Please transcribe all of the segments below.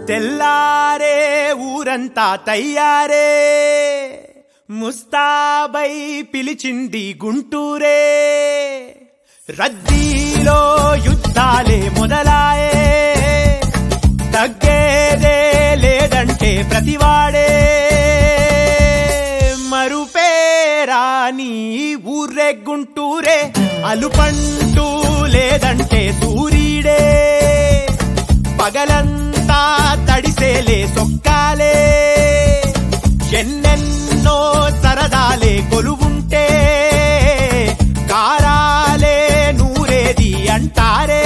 తెల్లారే ఊరంతా తయ్యారే ముస్తాబై పిలిచింది గుంటూరే రద్దీలో యుద్ధాలే మొదలాయే తగ్గేదే లేదంటే ప్రతివాడే మరుపేరాని ఊర్రే గుంటూరే అలుపంటూ లేదంటే సూర్యుడే పగలంతా తడిసేలే సొక్కాలే ఎన్నెన్నో సరదాలే కొలువుంటే కారాలే నూరేది అంటారే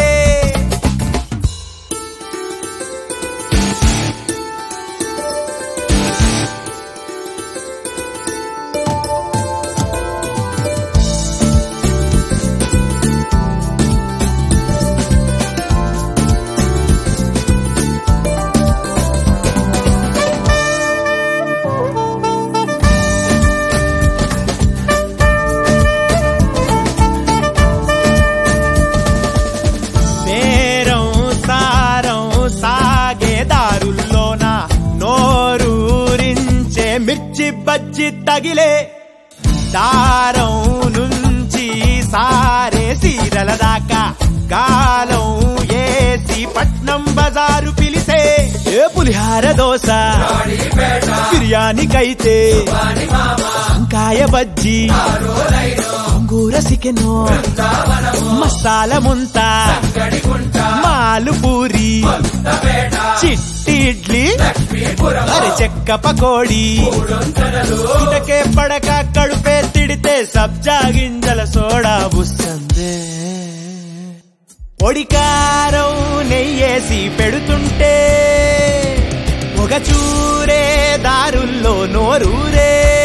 నేరం సారం సాగే దారుల్లోన నోరూరించే మిర్చి బజ్జి తగిలే దారం నుంచి సారే సీరల దాకా కాలం ఏసి పట్నం బజారు పిలిసే ఏ పులిహార దోశ బిర్యానీకైతే వంకాయ బజ్జీ అంగూర చికెను మసాలా ముంత మాలు పూరి చిట్టి ఇడ్లీ అరి చెక్క పకోడి ఇటకే పడక కడుపే తిడితే సబ్జా గింజల సోడా బుస్సందే పొడికారం నెయ్యేసి పెడుతుంటే పొగ చూరే దారుల్లో నోరూరే